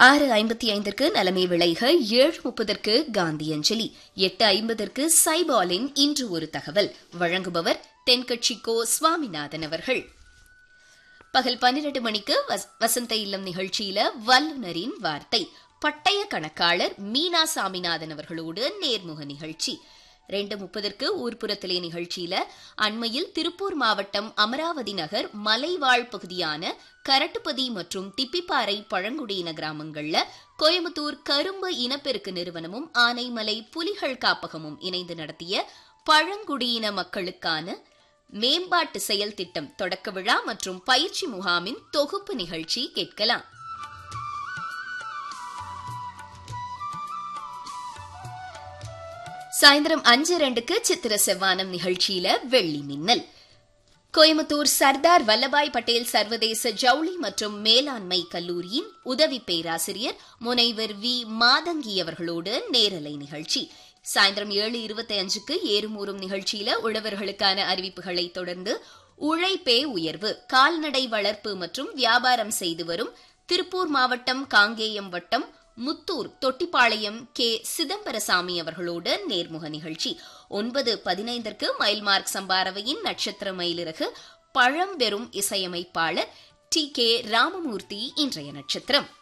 ஆறு ஐம்பத்தி ஐந்திற்கு நலமே விளைக ஏழு முப்பதற்கு காந்தி அஞ்சலி எட்டு ஐம்பதற்கு சைபாலின் இன்று ஒரு தகவல் வழங்குபவர் தென்கட்சி கோ சுவாமிநாதன் அவர்கள் பகல் பன்னிரண்டு மணிக்கு வசந்த இல்லம் நிகழ்ச்சியில வல்லுநரின் வார்த்தை பட்டய கணக்காளர் மீனா சாமிநாதன் அவர்களோடு நேர்முக நிகழ்ச்சி ரெண்டு முப்பதற்கு ஊர்ப்புறத்திலே நிகழ்ச்சியில அண்மையில் திருப்பூர் மாவட்டம் அமராவதி நகர் மலைவாழ் பகுதியான கரட்டுப்பதி மற்றும் திப்பிப்பாறை பழங்குடியின கிராமங்கள்ல கோயம்புத்தூர் கரும்பு இனப்பெருக்கு நிறுவனமும் ஆனைமலை புலிகள் காப்பகமும் இணைந்து நடத்திய பழங்குடியின மக்களுக்கான மேம்பாட்டு செயல் திட்டம் தொடக்க விழா மற்றும் பயிற்சி முகாமின் தொகுப்பு நிகழ்ச்சி கேட்கலாம் சாயந்தரம் அஞ்சு ரெண்டுக்கு சித்திர செவ்வானம் நிகழ்ச்சியில வெள்ளி மின்னல் கோயம்புத்தூர் சர்தார் வல்லபாய் பட்டேல் சர்வதேச ஜவுளி மற்றும் மேலாண்மை கல்லூரியின் உதவி பேராசிரியர் முனைவர் வி மாதங்கி அவர்களோடு நேரலை நிகழ்ச்சி சாயந்தரம் ஏழு இருபத்தி அஞ்சுக்கு ஏறுமூறும் நிகழ்ச்சியில உழவர்களுக்கான அறிவிப்புகளை தொடர்ந்து உழைப்பே உயர்வு கால்நடை வளர்ப்பு மற்றும் வியாபாரம் செய்து வரும் திருப்பூர் மாவட்டம் காங்கேயம் வட்டம் முத்தூர் தொட்டிப்பாளையம் கே சிதம்பரசாமி அவர்களோடு நேர்முக நிகழ்ச்சி ஒன்பது பதினைந்திற்கு மைல்மார்க் சம்பாரவையின் நட்சத்திர மயிலிறகு பழம்பெரும் இசையமைப்பாளர் டி கே ராமமூர்த்தி இன்றைய நட்சத்திரம்